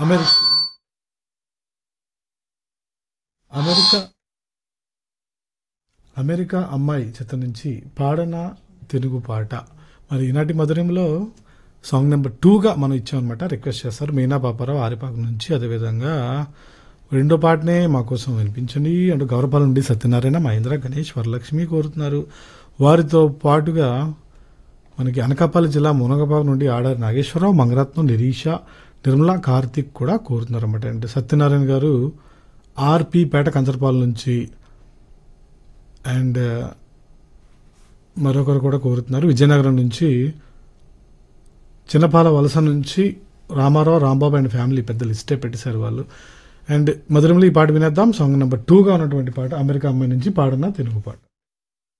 America America America అమ్మాయి చిత్రం నుంచి పాడన తెలుగు పాట మరి ఈనాటి మధురంలో సాంగ్ నెంబర్ టూగా మనం ఇచ్చామన్నమాట రిక్వెస్ట్ చేస్తారు మీనా పాపారావు ఆరిపాక నుంచి అదేవిధంగా రెండో పాటనే మా కోసం వినిపించండి అంటూ గౌరపాల నుండి సత్యనారాయణ మహేంద్ర గణేష్ వరలక్ష్మి కోరుతున్నారు వారితో పాటుగా మనకి అనకాపల్లి జిల్లా మునగపాక నుండి ఆడారి నాగేశ్వరరావు మంగరత్నం నిరీష నిర్మలా కార్తిక్ కూడా కోరుతున్నారు అన్నమాట అంటే సత్యనారాయణ గారు ఆర్పి పేట కంచరపాల నుంచి అండ్ మరొకరు కూడా కోరుతున్నారు విజయనగరం నుంచి చిన్నపాల వలస నుంచి రామారావు రాంబాబు అండ్ ఫ్యామిలీ పెద్ద లిస్టే పెట్టేశారు వాళ్ళు అండ్ మధురంలో ఈ పాట వినేద్దాం సాంగ్ నెంబర్ టూగా ఉన్నటువంటి పాట అమెరికా అమ్మాయి నుంచి పాడిన తెలుగు పాట